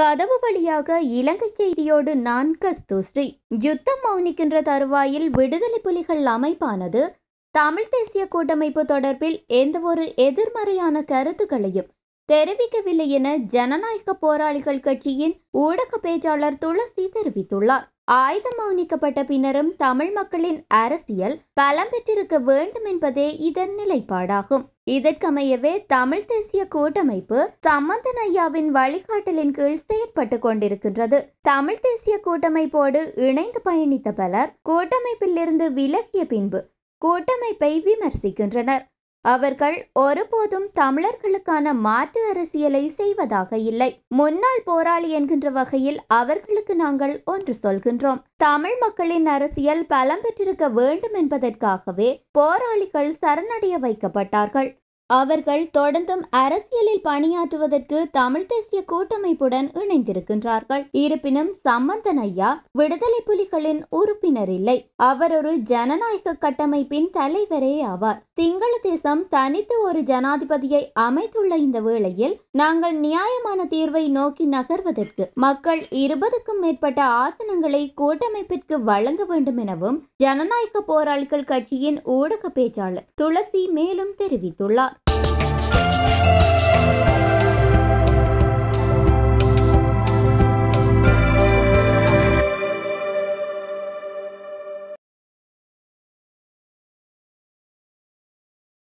கதவு வழியாக இலங்கை செய்தியோடு நான் கஸ்தூஸ்ரீ யுத்தம் மௌனிக்கின்ற தருவாயில் விடுதலை புலிகள் அமைப்பானது தமிழ் தேசிய கூட்டமைப்பு தொடர்பில் எந்தவொரு எதிர்மறையான கருத்துக்களையும் தெரிவிக்கவில்லை என ஜனநாயக போராளிகள் கட்சியின் ஊடக பேச்சாளர் துளசி தெரிவித்துள்ளார் ஆயுதம் மௌனிக்கப்பட்ட பின்னரும் தமிழ் மக்களின் அரசியல் பலம் பெற்றிருக்க வேண்டும் என்பதே இதன் நிலைப்பாடாகும் இதற்கமையவே தமிழ் தேசிய கூட்டமைப்பு சம்பந்தன் ஐயாவின் வழிகாட்டலின் கீழ் செயற்பட்டு கொண்டிருக்கின்றது தமிழ் தேசிய கூட்டமைப்போடு இணைந்து பயணித்த பலர் கூட்டமைப்பிலிருந்து விலகிய பின்பு கூட்டமைப்பை விமர்சிக்கின்றனர் அவர்கள் ஒருபோதும் தமிழர்களுக்கான மாற்று அரசியலை செய்வதாக இல்லை முன்னாள் போராளி என்கின்ற வகையில் அவர்களுக்கு நாங்கள் ஒன்று சொல்கின்றோம் தமிழ் மக்களின் அரசியல் பலம் பெற்றிருக்க வேண்டும் என்பதற்காகவே போராளிகள் சரணடைய வைக்கப்பட்டார்கள் அவர்கள் தொடர்ந்தும் அரசியலில் பணியாற்றுவதற்கு தமிழ் தேசிய கூட்டமைப்புடன் இணைந்திருக்கின்றார்கள் இருப்பினும் சம்பந்தன் ஐயா விடுதலை புலிகளின் உறுப்பினர் இல்லை அவர் ஒரு ஜனநாயக கட்டமைப்பின் தலைவரே ஆவார் சிங்கள தேசம் தனித்து ஒரு ஜனாதிபதியை அமைத்துள்ள இந்த வேளையில் நாங்கள் நியாயமான தீர்வை நோக்கி நகர்வதற்கு மக்கள் இருபதுக்கும் மேற்பட்ட ஆசனங்களை கூட்டமைப்பிற்கு வழங்க வேண்டும் எனவும் ஜனநாயக போராளிகள் கட்சியின் ஊடக பேச்சாளர் துளசி மேலும் தெரிவித்துள்ளார்